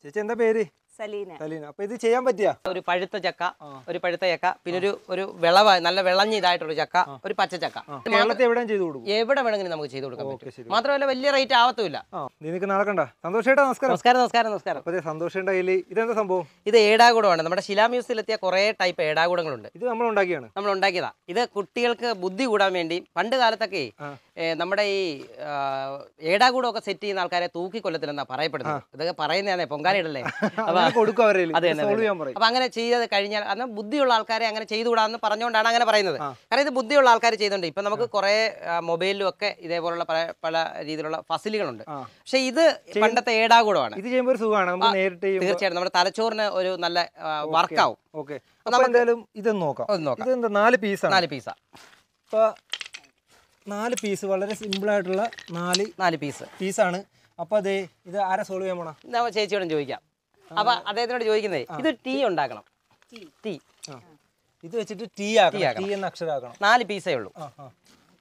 ചേച്ചി എന്താ പേര് സലീന സലീന അപ്പൊ ഇത് ചെയ്യാൻ പറ്റിയ ഒരു പഴുത്ത ചക്ക ഒരു പഴുത്ത ചക്ക പിന്നെ ഒരു ഒരു വിളവ നല്ല വിളഞ്ഞ ഇതായിട്ടുള്ള ചക്ക ഒരു പച്ച ചക്ക കേരളത്തിൽ എവിടെയും ചെയ്തു കൊടുക്കും എവിടെ വേണമെങ്കിലും നമുക്ക് ചെയ്ത് കൊടുക്കാൻ ഓക്കെ ശരി പറ്റും മാത്രമല്ല വലിയ റേറ്റ് ആവത്തുമില്ല ആ നീ നിനക്ക് നടക്കണ്ട സന്തോഷേട്ടാ നമസ്കാരം നമസ്കാരം നമസ്കാരം നമസ്കാരം അപ്പൊ സന്തോഷേണ്ട കയ്യില് ഇതെന്താ സംഭവം ഇത് ഏടാകൂടമാണ് നമ്മുടെ ശിലാമ്യൂസിലെത്തിയ കുറേ ടൈപ്പ് ഏടാകൂടങ്ങളുണ്ട് ഇത് നമ്മൾ ഉണ്ടാക്കിയാണ് നമ്മൾ ഉണ്ടാക്കിയതാ ഇത് കുട്ടികൾക്ക് ബുദ്ധി കൂടാൻ വേണ്ടി പണ്ട് കാലത്തൊക്കെ ആ. ഏ, നമ്മുടെ ഈ ആ, ഏടാകൂടമൊക്കെ സെറ്റ് ചെയ്യുന്ന ആൾക്കാരെ തൂക്കിക്കൊല്ലത്തിലെന്നാ പറയപ്പെടുന്നത് ഇതൊക്കെ പറയുന്നതാണേ പൊങ്കാലയിടല്ലേ അങ്ങനെ കൊടുക്കും അവരെ അതെ തന്നെ, സോൾവ് അതെ. ചെയ്യാൻ പറയും അപ്പൊ അങ്ങനെ ചെയ്ത് കഴിഞ്ഞാൽ അന്ന് ബുദ്ധിയുള്ള ആൾക്കാരെ അങ്ങനെ ചെയ്തുകൂടാന്ന് പറഞ്ഞുകൊണ്ടാണ് അങ്ങനെ പറയുന്നത് ആ. കാരണം ഇത് ബുദ്ധിയുള്ള ആൾക്കാർ ചെയ്തുകൊണ്ട് ഇപ്പൊ നമുക്ക് കുറെ മൊബൈലിലും ഒക്കെ ഇതേപോലുള്ള പല പല രീതിയിലുള്ള ഫസിലുകളുണ്ട് ആ. പക്ഷെ ഇത് പണ്ടത്തെ ഏടാകൂടമാണ് ഇത് ചെയ്യുമ്പോൾ ഒരു സുഖമാണ് നമുക്ക് നേരിട്ട് ചെയ്യുമ്പോൾ തീർച്ചയായിട്ടും നമ്മുടെ തലച്ചോറിന് ഒരു നല്ല വർക്കാവും ഓക്കെ അപ്പൊ എന്തായാലും ഇതൊന്ന് നോക്കാം ഒന്ന് നോക്കാം ഇതെന്താ നാല് പീസാണ് നാല് പീസ അപ്പൊ നാല് പീസ് വളരെ സിമ്പിൾ ആയിട്ടുള്ള നാല് നാല് പീസ് പീസാണ് അപ്പൊ അതെ ഇത് ആരാ സോൾവ് ചെയ്യാൻ പോണ നമ്മൾ ചേച്ചിയോടും ചോദിക്കാം അപ്പൊ അദ്ദേഹത്തിനോട് ചോദിക്കുന്നേ ഇത് ടീ ഉണ്ടാക്കണം ടീ ആ. ഇത് വെച്ചിട്ട് ടീ ആക്കണം ടീ എന്ന അക്ഷരാക്കണം നാല് പീസേ ഉള്ളൂ ആ ആ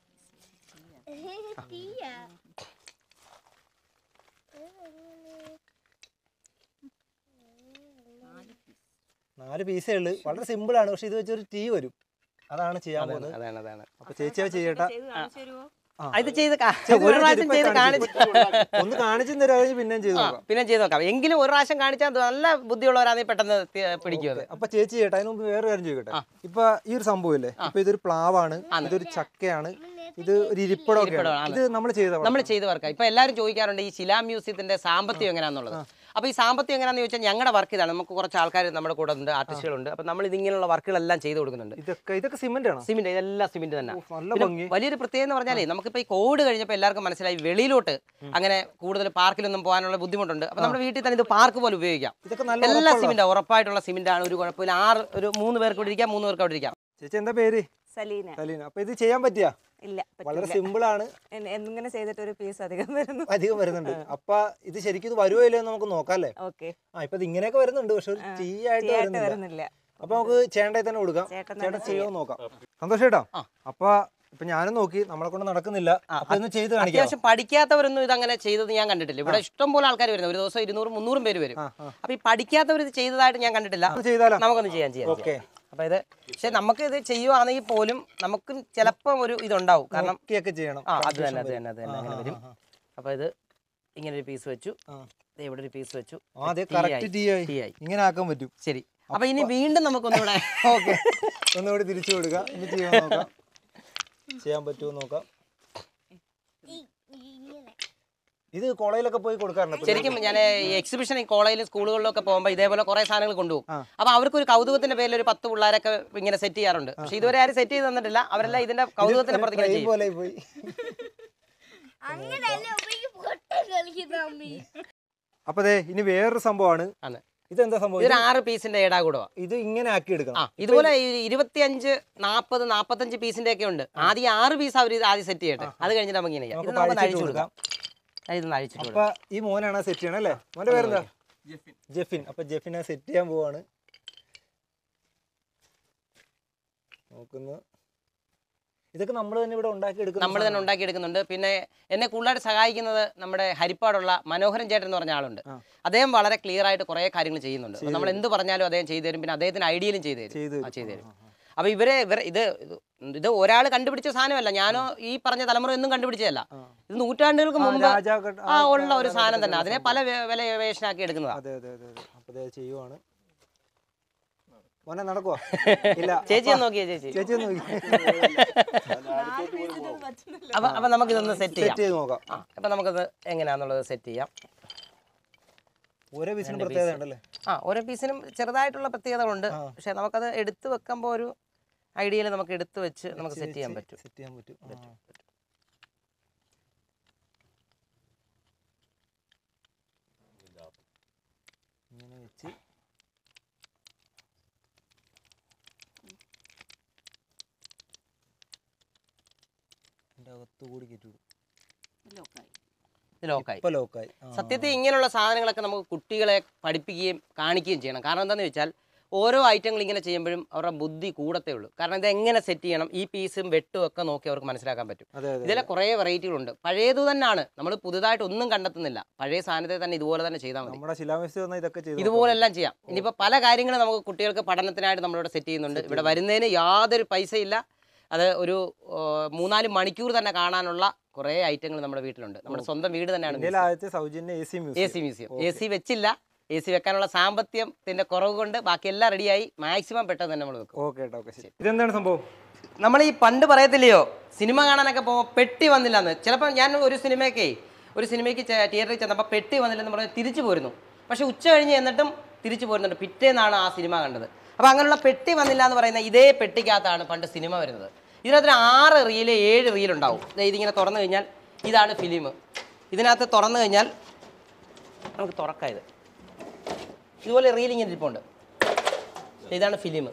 നാല് പീസേ ഉള്ളു വളരെ സിമ്പിൾ ആണ് പക്ഷെ ഇത് വെച്ചൊരു ടീ വരും അതാണ് ചെയ്യാൻ പോകുന്നത് അതാണ് അതാണ് അപ്പൊ ചേച്ചി അത് ചെയ്യട്ടെ ചെയ്ത് കാണിച്ചു തരുമോ ആ. ആ, ഇത് ചെയ്ത് കാ- ചെയ്ത് ഒരു കാണിച്ച് പ്രാവശ്യം ഇപ്പൊ ചെയ്ത് കാണിച്ച് ഒന്ന് കാണിച്ചു തരാം കഴിഞ്ഞ് പിന്നെയും ചെയ്തു ആ, നോക്കാം പിന്നെ ചെയ്ത് നോക്കാം എങ്കിലും ഒരു പ്രാവശ്യം കാണിച്ചാൽ നല്ല ബുദ്ധിയുള്ളവരാണെങ്കിൽ പെട്ടെന്ന് തി- പിടിക്കും അത് അപ്പൊ ചേച്ചി ചെയ്യട്ടെ അതിന് മുമ്പ് വേറെ കാര്യം ചോദിക്കട്ടെ ഇപ്പൊ ഈ ഒരു സംഭവം ഇല്ലേ ഇപ്പൊ ഇതൊരു പ്ലാവാണ് ഇതൊരു ചക്കയാണ് ഇത് ഒരു ഇരിപ്പിടമൊക്കെയാണ് ഇത് നമ്മൾ ചെയ്ത നമ്മൾ ചെയ്ത് വർക്കാം ഇപ്പൊ എല്ലാവരും ചോദിക്കാറുണ്ട് ഈ ശിലാ മ്യൂസിയത്തിന്റെ സാമ്പത്തികം എങ്ങനെയാന്നുള്ളത് അപ്പൊ ഈ സാമ്പത്തികം എങ്ങനെയാന്ന് ചോദിച്ചാൽ ഞങ്ങളുടെ വർക്ക് ഇതാണ് നമുക്ക് കുറച്ച് ആൾക്കാർ നമ്മുടെ കൂടെ ഉണ്ട് ആർട്ടിസ്റ്റുകളുണ്ട് അപ്പൊ നമ്മൾ ഇതിങ്ങനെയുള്ള വർക്കുകളെല്ലാം ചെയ്ത് കൊടുക്കുന്നുണ്ട് ഇതൊക്കെ ഇതൊക്കെ സിമെന്റ് ആണോ സിമെന്റ് ഇതെല്ലാം സിമെന്റ് തന്നെ ഓ, നല്ല ഭംഗി വലിയൊരു പ്രത്യേകത എന്ന് പറഞ്ഞാലേ നമുക്കിപ്പോ ഈ കോവിഡ് കഴിഞ്ഞപ്പോൾ എല്ലാവർക്കും മനസ്സിലായി വെളിയിലോട്ട് അങ്ങനെ കൂടുതൽ പാർക്കിലൊന്നും പോകാനുള്ള ബുദ്ധിമുട്ടുണ്ട് അപ്പൊ നമ്മുടെ വീട്ടിൽ തന്നെ ഇത് പാർക്ക് പോലെ ഉപയോഗിക്കാം ഇതൊക്കെ നല്ല എല്ലാ സിമെന്റ് ഉറപ്പായിട്ടുള്ള സിമെന്റ് ആണ് ഒരു കുഴപ്പമില്ല ആറ് ഒരു മൂന്ന് പേർക്ക് ഇവിടെ ഇരിക്കാം മൂന്ന് പേർക്ക് അവിടെ ഇരിക്കാം ചേച്ചി എന്താ പേര് സലീന സലീന അപ്പൊ ഇത് ചെയ്യാൻ പറ്റിയ ഇല്ല വളരെ പറ്റില്ല സിമ്പിൾ ആണ് എൻ- എങ്ങനെ ചെയ്തിട്ട് ഒരു പീസ് അധികം വരുന്നു അധികം വരുന്നുണ്ട് അപ്പൊ ഇത് ശരിക്കും ഇത് വരുമോ ഇല്ലയോ എന്ന് നമുക്ക് നോക്കാം അല്ലേ ഓക്കെ ആ ഇപ്പൊ ഇത് ഇങ്ങനെയൊക്കെ വരുന്നുണ്ട് പക്ഷെ ഒരു ടീ ആയിട്ട് ആയിട്ട് വരുന്നില്ല വരുന്നില്ല അപ്പൊ നമുക്ക് ചേണ്ടായി തന്നെ കൊടുക്കാം ചേട്ടൻ ചേട്ടൻ ചെയ്യുമോ നോക്കാം സന്തോഷേട്ടാ ആ. അപ്പൊ ഇപ്പൊ ഞാനും നോക്കി നമ്മളെ കൊണ്ട് നടക്കുന്നില്ല അപ്പൊ ഒന്ന് ചെയ്ത് കാണിക്കാം അത്യാവശ്യം പഠിക്കാത്തവരൊന്നും ഇത് അങ്ങനെ ചെയ്തത് ഞാൻ കണ്ടിട്ടില്ല ഇവിടെ ഇഷ്ടം പോലെ ആൾക്കാർ വരുന്നത് ഒരു ദിവസം ഇരുന്നൂറും മുന്നൂറും പേര് വരും ആ, ആ. അപ്പൊ ഈ പഠിക്കാത്തവർ ഇത് ചെയ്തതായിട്ട് ഞാൻ കണ്ടിട്ടില്ല ഒന്ന് ചെയ്താലോ നമുക്കൊന്ന് ചെയ്യാൻ ചെയ്യാം ഓക്കെ അപ്പൊ ഇത് പക്ഷെ നമുക്ക് ഇത് ചെയ്യുവാണെങ്കിൽ പോലും നമുക്കും ചിലപ്പം ഒരു ഇതുണ്ടാവും കാരണം നോക്കിയൊക്കെ ചെയ്യണം ആ അത് തന്നെ അത് തന്നെ അത് തന്നെ അങ്ങനെ വരും അപ്പൊ ഇത് ഇങ്ങനെ ഒരു പീസ് വെച്ചു ആ. ദേ ഇവിടെ ഒരു പീസ് വെച്ചു ആ അതെ ടീ കറക്റ്റ് ആയി. ടീ ആയി ടീ ആയി ഇങ്ങനെ ആക്കാൻ പറ്റും ശരി അപ്പൊ ഇനി വീണ്ടും നമുക്കൊന്നുകൂടെ ഓക്കെ ഒന്നുകൂടി തിരിച്ചു കൊടുക്കാം ഇനി ചെയ്യാൻ നോക്കാം ചെയ്യാൻ പറ്റുമോ നോക്കാം ഇത് കോളേജിലൊക്കെ പോയി കൊടുക്കാറുണ്ട് ശരിക്കും ഞാൻ ഈ എക്സിബിഷൻ ഈ കോളേജിലും സ്കൂളുകളിലും ഒക്കെ പോകുമ്പോൾ ഇതേപോലെ കുറെ സാധനങ്ങൾ കൊണ്ടുപോകും ആ. അപ്പൊ അവർക്ക് ഒരു കൗതുകത്തിന്റെ പേരിൽ ഒരു പത്ത് പിള്ളേരൊക്കെ ഇങ്ങനെ സെറ്റ് ചെയ്യാറുണ്ട് പക്ഷെ ഇതുവരെ ആരും സെറ്റ് ചെയ്ത് തന്നിട്ടില്ല അവരെല്ലാം ഇതിന്റെ കൗതുകത്തിന്റെ പുറത്ത് ഇങ്ങനെ ചെയ്യും പോലെ പോയി അങ്ങനല്ല ഉമ്മയ്ക്ക് പൊട്ടം കളിക്കുന്ന അമ്മി അപ്പൊ ദേ ഇനി വേറൊരു സംഭവമാണ് ആണ്. ഇതെന്താ സംഭവം ഇതൊരു ആറ് പീസിന്റെ ഏടാകൂടവാ ഇത് ഇങ്ങനെ ആക്കി എടുക്കണം ആ ഇതുപോലെ ഈ ഇരുപത്തിയഞ്ച് നാൽപ്പത് നാൽപ്പത്തഞ്ച് പീസിന്റെ ഒക്കെ ഉണ്ട് ആദ്യം ആറ് പീസ് അവർ ആദ്യം സെറ്റ് ചെയ്യട്ടെ അത് കഴിഞ്ഞിട്ട് നമുക്ക് ഇങ്ങനെ ചെയ്യാം ഇത് നമുക്ക് നമുക്ക് അഴിച്ചിട്ട് അഴിച്ചു കൊടുക്കാം ആ, ഇതൊന്ന് അഴിച്ചിട്ട് അപ്പൊ ഈ മോനാണ് സെറ്റ് ചെയ്യണം അല്ലേ മോന്റെ പേരെന്താ ജെഫിൻ അപ്പൊ ജെഫിനെ സെറ്റ് ചെയ്യാൻ പോവാണ് നോക്കുന്നു ഇതൊക്കെ നമ്മൾ തന്നെ ഇവിടെ ഉണ്ടാക്കി എടുക്കുന്ന നമ്മൾ തന്നെ ഉണ്ടാക്കിയെടുക്കുന്നുണ്ട് പിന്നെ എന്നെ കൂടുതലായിട്ട് സഹായിക്കുന്നത് നമ്മുടെ ഹരിപ്പാടുള്ള മനോഹരൻ ചേട്ടൻ എന്ന് പറഞ്ഞ ആളുണ്ട് ആ. അദ്ദേഹം വളരെ ക്ലിയർ ആയിട്ട് കുറേ കാര്യങ്ങൾ ചെയ്യുന്നുണ്ട് അപ്പോൾ നമ്മൾ എന്ത് പറഞ്ഞാലും അദ്ദേഹം ചെയ്തു തരും പിന്നെ അദ്ദേഹത്തിന് ഐഡിയയിലും ചെയ്തു തരും ചെയ്ത് ആ, ചെയ്തു തരും അപ്പൊ ഇവരെ ഇവരെ ഇത് ഇത് ഇത് ഒരാൾ കണ്ടുപിടിച്ച സാധനമല്ല ഞാനോ ഈ പറഞ്ഞ തലമുറ ഒന്നും കണ്ടുപിടിച്ചതല്ല ആ. ഇത് നൂറ്റാണ്ടുകൾക്ക് മുമ്പ് രാജാക്ക ആ ഉള്ള ഒരു സാധനം തന്നെ അതിനെ പല വെ- വില വേഷനാക്കി എടുക്കുന്നതാ അതെ അതെ അതെ അതെ അപ്പൊ ദേ ചെയ്യുവാണ് മോനെ നടക്കുവാ ഇല്ല ചേച്ചി ഒന്ന് നോക്കിയേ ചേച്ചി ചേച്ചി ഒന്ന് നോക്കി അപ്പൊ അപ്പൊ നമുക്കിതൊന്ന് സെറ്റ് ചെയ്യാം സെറ്റ് ചെയ്ത് നോക്കാം ആ അപ്പൊ നമുക്കത് എങ്ങനെയാന്നുള്ളത് സെറ്റ് ചെയ്യാം ഓരോ പീസിനും പ്രത്യേകത ഉണ്ടല്ലേ ആ ഓരോ പീസിനും ചെറുതായിട്ടുള്ള പ്രത്യേകതകളുണ്ട് ആ. പക്ഷെ നമുക്കത് എടുത്തു വെക്കുമ്പോൾ ഒരു ഐഡിയയിൽ നമുക്ക് എടുത്തു വെച്ച് നമുക്ക് സെറ്റ് ചെയ്യാൻ പറ്റും സെറ്റ് ചെയ്യാൻ പറ്റും ആ. ഇങ്ങനെ വെച്ച് ഇതിന്റെ അകത്ത് കൂടി കയറ്റി വിടും ഇത് ലോക്കായി ഇപ്പൊ ലോക്കായി ആ. സത്യത്തിൽ ഇങ്ങനെയുള്ള സാധനങ്ങളൊക്കെ നമുക്ക് കുട്ടികളെ പഠിപ്പിക്കുകയും കാണിക്കുകയും ചെയ്യണം കാരണം എന്താണെന്ന് വെച്ചാൽ ഓരോ ഐറ്റങ്ങൾ ഇങ്ങനെ ചെയ്യുമ്പോഴും അവരുടെ ബുദ്ധി കൂടത്തേ ഉള്ളൂ കാരണം ഇത് എങ്ങനെ സെറ്റ് ചെയ്യണം ഈ പീസും വെട്ടും ഒക്കെ നോക്കി അവർക്ക് മനസ്സിലാക്കാൻ പറ്റും അതെ അതെ ഇതിലെ കുറേ വെറൈറ്റികളുണ്ട് പഴയത് തന്നെയാണ് നമ്മൾ പുതുതായിട്ട് ഒന്നും കണ്ടെത്തുന്നില്ല പഴയ സാധനത്തെ തന്നെ ഇതുപോലെ തന്നെ ചെയ്താൽ മതി നമ്മുടെ ശിലാമിസ് വന്നാൽ ഇതൊക്കെ ചെയ്തു ഇതുപോലെല്ലാം ചെയ്യാം ഇനിയിപ്പോൾ പല കാര്യങ്ങളും നമുക്ക് കുട്ടികൾക്ക് പഠനത്തിനായിട്ട് നമ്മളിവിടെ സെറ്റ് ചെയ്യുന്നുണ്ട് ഇവിടെ വരുന്നതിന് യാതൊരു പൈസയില്ല അത് ഒരു ആ, മൂന്നാല് മണിക്കൂർ തന്നെ കാണാനുള്ള കുറേ ഐറ്റങ്ങൾ നമ്മുടെ വീട്ടിലുണ്ട് നമ്മുടെ സ്വന്തം വീട് തന്നെയാണ് ഇന്ത്യയിലെ ആദ്യത്തെ സൗജന്യ A C a museum C museum A C വെച്ചില്ല എ സി വെക്കാനുള്ള സാമ്പത്തികത്തിന്റെ കുറവ് കൊണ്ട് ബാക്കി എല്ലാം റെഡിയായി മാക്സിമം പെട്ടെന്ന് തന്നെ നമ്മൾ വെക്കും ഓക്കെ കേട്ടോ ഓക്കെ ശരി ഇതെന്താണ് സംഭവം നമ്മൾ ഈ പണ്ട് പറയത്തില്ലയോ സിനിമ കാണാനൊക്കെ പോകുമ്പോൾ പെട്ടി വന്നില്ല എന്ന് ചിലപ്പോൾ ഞാൻ ഒരു സിനിമയ്ക്ക് ഒരു സിനിമയ്ക്ക് ചെ- തിയേറ്ററിൽ ചെന്നപ്പോൾ പെട്ടി വന്നില്ലെന്ന് പറഞ്ഞ് തിരിച്ചു പോരുന്നു പക്ഷെ ഉച്ച കഴിഞ്ഞ് എന്നിട്ടും തിരിച്ചു പോരുന്നുണ്ട് പിറ്റേന്നാണ് ആ സിനിമ കണ്ടത് അപ്പോൾ അങ്ങനെയുള്ള പെട്ടി വന്നില്ല എന്ന് പറയുന്ന ഇതേ പെട്ടിക്കകത്താണ് പണ്ട് സിനിമ വരുന്നത് ഇതിനകത്ത് ആറ് റീല് ഏഴ് റീലുണ്ടാവും ദേ ഇതിങ്ങനെ തുറന്നു കഴിഞ്ഞാൽ ഇതാണ് ഫിലിം ഇതിനകത്ത് തുറന്നു കഴിഞ്ഞാൽ നമുക്ക് തുറക്കാം ഇത് ഇതുപോലെ റീൽ ഇങ്ങനെ ഇരിപ്പുണ്ട് ഇതാണ് ഫിലിം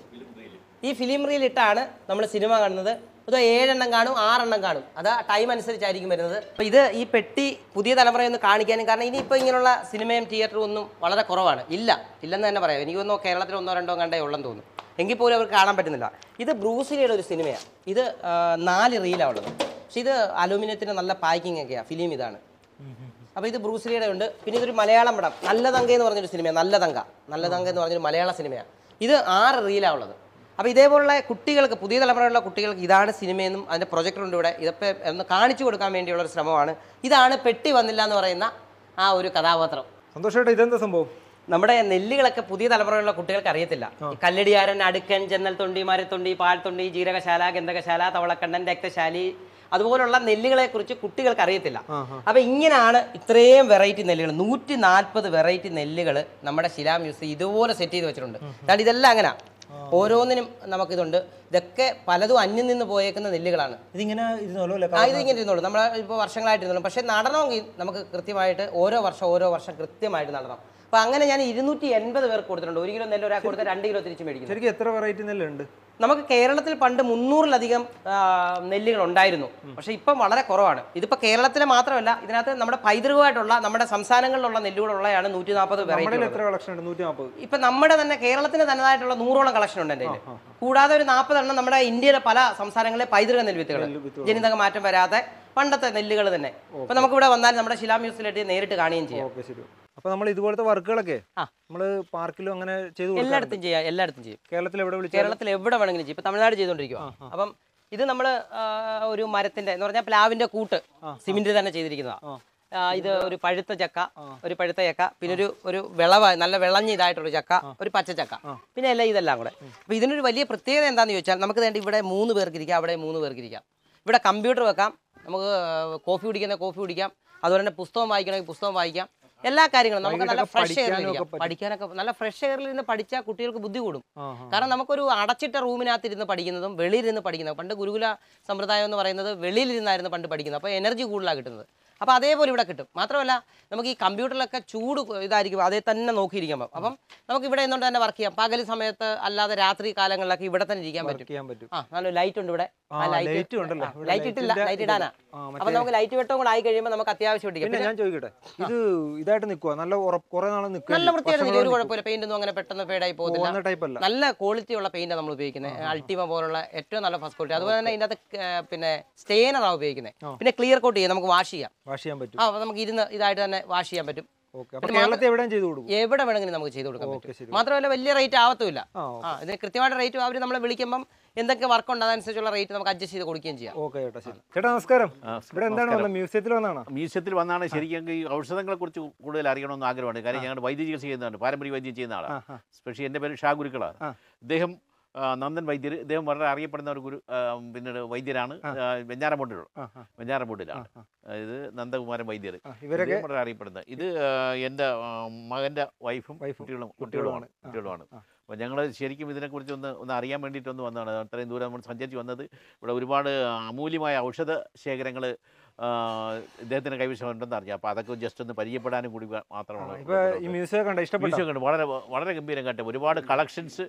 ഈ ഫിലിം റീൽ ഇട്ടാണ് നമ്മൾ സിനിമ കാണുന്നത് ഇത് ഏഴെണ്ണം കാണും ആറെണ്ണം കാണും അത് ടൈം അനുസരിച്ചായിരിക്കും വരുന്നത് അപ്പോൾ ഇത് ഈ പെട്ടി പുതിയ തലമുറയൊന്ന് കാണിക്കാനും കാരണം ഇനിയിപ്പോൾ ഇങ്ങനെയുള്ള സിനിമയും തിയേറ്ററും ഒന്നും വളരെ കുറവാണ് ഇല്ല ഇല്ലെന്ന് തന്നെ പറയാം എനിക്ക് തോന്നുന്നു കേരളത്തിൽ ഒന്നോ രണ്ടോ കണ്ടേ ഉള്ളെന്ന് തോന്നുന്നു എങ്കിൽ പോലും അവർക്ക് കാണാൻ പറ്റുന്നില്ല ഇത് ബ്രൂസിലിയുടെ ഒരു സിനിമയാണ് ഇത് ആ, നാല് റീലാണ് ഉള്ളത് പക്ഷേ ഇത് അലൂമിനിയത്തിൻ്റെ നല്ല പാക്കിംഗ് ഒക്കെയാണ് ഫിലിം ഇതാണ് അപ്പോൾ ഇത് ബ്രൂസ്ലിയുടെ ഉണ്ട് പിന്നെ ഇതൊരു മലയാളം പടം നല്ല തങ്ക എന്ന് പറഞ്ഞൊരു സിനിമയാണ് നല്ല തങ്ക നല്ല തങ്ക എന്ന് പറഞ്ഞൊരു മലയാള സിനിമയാണ് ഇത് ആറ് റീലാണ് ഉള്ളത് അപ്പോൾ ഇതേപോലുള്ള കുട്ടികൾക്ക് പുതിയ തലമുറയിലുള്ള കുട്ടികൾക്ക് ഇതാണ് സിനിമയെന്നും അതിൻ്റെ പ്രൊജക്ടർ ഉണ്ട് ഇവിടെ ഇതൊക്കെ ഒന്ന് കാണിച്ചു കൊടുക്കാൻ വേണ്ടിയുള്ള ഒരു ശ്രമമാണ് ഇതാണ് പെട്ടി വന്നില്ല എന്ന് പറയുന്ന ആ ഒരു കഥാപാത്രം സന്തോഷമായിട്ട് ഇതെന്താ സംഭവം നമ്മുടെ നെല്ലുകളൊക്കെ പുതിയ തലമുറയിലുള്ള കുട്ടികൾക്ക് അറിയത്തില്ല ഈ കല്ലടിയാരൻ അടുക്കൻ ജന്നൽ തൊണ്ടി മരത്തൊണ്ടി പാൽത്തൊണ്ടി ജീരകശാല ഗന്ധകശാല തവളക്കണ്ണൻ രക്തശാലി അതുപോലുള്ള നെല്ലുകളെ കുറിച്ച് കുട്ടികൾക്ക് അറിയത്തില്ല അപ്പൊ ഇങ്ങനെയാണ് ഇത്രയും വെറൈറ്റി നെല്ലുകൾ നൂറ്റി നാൽപ്പത് വെറൈറ്റി നെല്ലുകൾ നമ്മുടെ ശിലാ മ്യൂസിയം ഇതുപോലെ സെറ്റ് ചെയ്ത് വെച്ചിട്ടുണ്ട് കാരണം ഇതെല്ലാം അങ്ങനെ ഓരോന്നിനും നമുക്കിതുണ്ട് ഇതൊക്കെ പലതും അന്യം നിന്ന് പോയേക്കുന്ന നെല്ലുകളാണ് ഇതിങ്ങനെ ഇരുന്നോളൂ അല്ലേ ആ ഇത് ഇങ്ങനെ ഇരുന്നോളൂ നമ്മൾ ഇപ്പോൾ വർഷങ്ങളായിട്ട് ഇരുന്നോളൂ പക്ഷേ നടണമെങ്കിൽ നമുക്ക് കൃത്യമായിട്ട് ഓരോ വർഷം ഓരോ വർഷം കൃത്യമായിട്ട് നടണം അപ്പോൾ അങ്ങനെ ഞാൻ ഇരുന്നൂറ്റി എൺപത് പേർക്ക് കൊടുത്തിട്ടുണ്ട് ഒരു കിലോ നെല്ല് ഒരാൾക്ക് കൊടുത്താൽ രണ്ട് കിലോ തിരിച്ച് മേടിക്കുന്നു ശരിക്കും എത്ര വെറൈറ്റി നെല്ലുണ്ട് നമുക്ക് കേരളത്തിൽ പണ്ട് മുന്നൂറിലധികം ആ, നെല്ലുകൾ ഉണ്ടായിരുന്നു പക്ഷേ ഇപ്പം വളരെ കുറവാണ് ഇതിപ്പോൾ കേരളത്തിലെ മാത്രമല്ല ഇതിനകത്ത് നമ്മുടെ പൈതൃകമായിട്ടുള്ള നമ്മുടെ സംസ്ഥാനങ്ങളിലുള്ള നെല്ലുകളുള്ളതാണ് നൂറ്റി നാൽപ്പത് നമ്മുടെ വെറൈറ്റി എത്ര കളക്ഷൻ ഉണ്ട് നൂറ്റി നാൽപ്പത് ഇപ്പൊ നമ്മുടെ തന്നെ കേരളത്തിന് തനതായിട്ടുള്ള നൂറോളം കളക്ഷൻ ഉണ്ട് എൻ്റെ കയ്യിൽ കൂടാതെ ഒരു നാൽപ്പതെണ്ണം നമ്മുടെ ഇന്ത്യയിലെ പല സംസ്ഥാനങ്ങളിലെ പൈതൃക നെൽവിത്തുകൾ ജനിതക മാറ്റം വരാതെ പണ്ടത്തെ നെല്ലുകൾ തന്നെ അപ്പൊ നമുക്ക് ഇവിടെ വന്നാൽ നമ്മുടെ ശിലാ മ്യൂസിയത്തിലെത്തി നേരിട്ട് കാണുകയും ചെയ്യാം ഓക്കെ ശരി അപ്പൊ നമ്മൾ ഇതുപോലത്തെ വർക്കുകളൊക്കെ ആ. നമ്മൾ പാർക്കിലും അങ്ങനെ ചെയ്തു കൊടുക്കാറുണ്ട്. എല്ലായിടത്തും ചെയ്യാം എല്ലായിടത്തും ചെയ്യും കേരളത്തിൽ എവിടെ വിളിച്ചാൽ കേരളത്തിൽ എവിടെ വേണമെങ്കിലും ചെയ്യും ഇപ്പൊ തമിഴ്നാട് ചെയ്തുകൊണ്ടിരിക്കുക അപ്പം ഇത് നമ്മൾ ഒരു മരത്തിന്റെ എന്ന് പറഞ്ഞാൽ പ്ലാവിന്റെ കൂട്ട് സിമെന്റ് തന്നെ ചെയ്തിരിക്കുന്നതാണ് ഇത് ഒരു പഴുത്ത ചക്ക ഒരു പഴുത്ത ചക്ക പിന്നെ ഒരു ഒരു വിളവ നല്ല വിളഞ്ഞ ഇതായിട്ടുള്ള ചക്ക ഒരു പച്ച ചക്ക പിന്നെ എല്ലാം ഇതെല്ലാം കൂടെ അപ്പൊ ഇതിനൊരു വലിയ പ്രത്യേകത എന്താണെന്ന് ചോദിച്ചാൽ നമുക്ക് വേണ്ടി ഇവിടെ മൂന്ന് പേർക്ക് ഇരിക്കാം അവിടെ മൂന്ന് പേർക്ക് ഇരിക്കാം ഇവിടെ കമ്പ്യൂട്ടർ വെക്കാം നമുക്ക് കോഫി കുടിക്കുന്ന കോഫി കുടിക്കാം അതുപോലെ തന്നെ പുസ്തകം വായിക്കണമെങ്കിൽ പുസ്തകം വായിക്കാം എല്ലാ കാര്യങ്ങളും നമുക്ക് നല്ല വൈകിട്ടൊക്കെ ഫ്രഷ് എയറിൽ പഠിക്കാനും ഒക്കെ ഇരിക്കാം പഠിക്കാനൊക്കെ നല്ല ഫ്രഷ് എയറിൽ ഇരുന്ന് പഠിച്ചാൽ കുട്ടികൾക്ക് ബുദ്ധി കൂടും ആ, ആ. കാരണം നമുക്കൊരു അടച്ചിട്ട റൂമിനകത്ത് ഇരുന്ന് പഠിക്കുന്നതും വെളിയിലിരുന്ന് പഠിക്കുന്നതും പണ്ട് ഗുരുകുല സമ്പ്രദായം എന്ന് പറയുന്നത് വെളിയിലിരുന്നായിരുന്നു പണ്ട് പഠിക്കുന്നത് അപ്പോൾ എനർജി കൂടുതലാണ് കിട്ടുന്നത് അപ്പോൾ അതേപോലെ ഇവിടെ കിട്ടും മാത്രമല്ല നമുക്ക് ഈ കമ്പ്യൂട്ടറിലൊക്കെ ചൂട് ഇതായിരിക്കും അതേ തന്നെ നോക്കിയിരിക്കുമ്പോൾ അപ്പം നമുക്ക് ഇവിടെ നിന്നുകൊണ്ട് തന്നെ വർക്ക് ചെയ്യാം പകൽ സമയത്ത് അല്ലാതെ രാത്രി കാലങ്ങളിലൊക്കെ ഇവിടെ തന്നെ ഇരിക്കാൻ വർക്ക് പറ്റും ചെയ്യാൻ പറ്റും ആ നല്ല ലൈറ്റ് ഉണ്ട് ഇവിടെ ആ, light ഉണ്ടല്ലോ. ഇവിടെ ലൈറ്റ് ഇട്ടില്ല light ലൈറ്റ് ന്റെ ഇടാനാ ആ, അപ്പം മറ്റേ- നമുക്ക് ലൈറ്റ് വെട്ടവും കൂടെ ആയി കഴിയുമ്പോൾ നമുക്ക് അത്യാവശ്യം ഇടിക്കാം പിന്നെ ഞാൻ ചോദിക്കട്ടെ ഇത് ഇതായിട്ട് നിൽക്കുക നല്ല ഉറപ്പ് കുറെ നാൾ നിൽക്കുക നല്ല വൃത്തിയായിട്ട് നിൽക്കും. ഒരു കുഴപ്പമില്ല പെയിന്റ് ഒന്നും അങ്ങനെ പെട്ടെന്ന് ഫേഡായി പോകുന്നില്ല പോകുന്ന ടൈപ്പ് അല്ല നല്ല ക്വാളിറ്റി ഉള്ള പെയിന്റ് നമ്മൾ ഉപയോഗിക്കുന്നത് അൾട്ടിമ പോലുള്ള ഏറ്റവും നല്ല ഫസ്റ്റ് ക്വാളിറ്റി അതുപോലെ തന്നെ ഇതിനകത്ത് ക- പിന്നെ സ്റ്റെയിനറാണ് ഉപയോഗിക്കുന്നത് പിന്നെ ക്ലിയർ കോട്ട് ചെയ്യാം നമുക്ക് വാഷ് ചെയ്യാം വാഷ് ചെയ്യാൻ പറ്റും ആ അപ്പൊ നമുക്ക് ഇരുന്ന് ഇതായിട്ട് തന്നെ വാഷ് ചെയ്യാൻ പറ്റും ഓക്കെ അപ്പൊ കേരളത്തിൽ എവിടെയും ചെയ്തു കൊടുക്കും എവിടെ വേണമെങ്കിലും നമുക്ക് ചെയ്ത് കൊടുക്കാൻ ഓക്കെ ശരി പറ്റും മാത്രമല്ല വലിയ റേറ്റ് ആവത്തുമില്ല ആ ആ ഇതിന് കൃത്യമായിട്ട് റേറ്റ് അവർ നമ്മളെ വിളിക്കുമ്പം എന്തൊക്കെ വർക്ക് ഉണ്ട് അതനുസരിച്ചുള്ള റേറ്റ് നമുക്ക് അഡ്ജസ്റ്റ് ചെയ്ത് കൊടുക്കുകയും ചെയ്യാം ഓക്കെ ചേട്ടാ ശരി ചേട്ടാ നമസ്കാരം ആ, ഇവിടെ എന്താണ് വന്നത് മ്യൂസിയത്തിൽ വന്നാണോ മ്യൂസിയത്തിൽ വന്നാണ് ശരിക്കും ഈ ഔഷധങ്ങളെ കുറിച്ച് കൂടുതൽ അറിയണമെന്ന് ആഗ്രഹമുണ്ട് കാര്യം ഞങ്ങൾ വൈദ്യ ചികിത്സ ചെയ്യുന്നതാണ് പാരമ്പര്യ വൈദ്യം ചെയ്യുന്ന ആ, ആളാണ് ആ. സ്പെഷ്യലി എൻ്റെ പേര് ഷാ ഗുരുക്കളാണ് ആ. ഇദ്ദേഹം ആ, നന്ദൻ വൈദ്യർ ഇദ്ദേഹം വളരെ അറിയപ്പെടുന്ന ഒരു ഗുരു ആ, പിന്നീട് വൈദ്യരാണ് വെഞ്ഞാറമൂട്ടിലുള്ള ആ, ആ, വെഞ്ഞാറമൂട്ടിലാണ് ആ. ഇത് നന്ദകുമാരൻ വൈദ്യർ ആ, ഇവരൊക്കെ ഇദ്ദേഹം വളരെ അറിയപ്പെടുന്നത് ഇത് ആ, എൻ്റെ ആ, മകൻ്റെ വൈഫും വൈഫും കുട്ടികളും കുട്ടികളുമാണ്. കുട്ടികളുമാണ് ആ, കുട്ടികളുമാണ് ആ. അപ്പോൾ ഞങ്ങൾ ശരിക്കും ഇതിനെക്കുറിച്ച് ഒന്ന് ഒന്ന് അറിയാൻ വേണ്ടിയിട്ടൊന്ന് വന്നതാണ് അത്രയും ദൂരം നമ്മൾ സഞ്ചരിച്ച് വന്നത് ഇവിടെ ഒരുപാട് അമൂല്യമായ ഔഷധ ശേഖരങ്ങൾ ഇദ്ദേഹത്തിന് കൈവശമുണ്ടെന്ന് അറിയാം അപ്പോൾ അതൊക്കെ ജസ്റ്റ് ഒന്ന് പരിചയപ്പെടാനും കൂടി വ- മാത്രമാണ് ഇപ്പൊ ഈ മ്യൂസിയം കണ്ട ഇഷ്ടപ്പെട്ടു മ്യൂസിയം കണ്ട് വളരെ വളരെ ഗംഭീരം കേട്ടോ ഒരുപാട് കളക്ഷൻസ്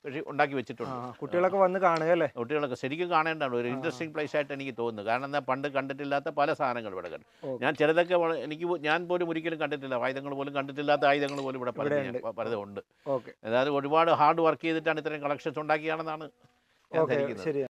കൃഷി ഉണ്ടാക്കി ആ വെച്ചിട്ടുണ്ട് കുട്ടികളൊക്കെ വന്ന് കാണുക അല്ലേ കുട്ടികളൊക്കെ ശരിക്കും കാണേണ്ടതാണ് ഒരു ഇൻട്രസ്റ്റിംഗ് പ്ലേസ് ആയിട്ട് എനിക്ക് തോന്നുന്നു കാരണം എന്താ പണ്ട് കണ്ടിട്ടില്ലാത്ത പല സാധനങ്ങൾ ഇവിടെ കണ്ടു ഓക്കെ. ഞാൻ ചിലതൊക്കെ വള- എനിക്ക് പോ- ഞാൻ പോലും ഒരിക്കലും കണ്ടിട്ടില്ല ആയുധങ്ങൾ പോലും കണ്ടിട്ടില്ലാത്ത ആയുധങ്ങൾ പോലും ഇവിടെ പലതും ഇവിടെ ഞാൻ- പലതും ഉണ്ട് ഓക്കെ അതായത് ഒരുപാട് ഹാർഡ് വർക്ക് ചെയ്തിട്ടാണ് ഇത്രയും കളക്ഷൻസ് ഉണ്ടാക്കിയാണെന്നാണ് ഞാൻ ഓക്കെ ധരിക്കുന്നത് ശരി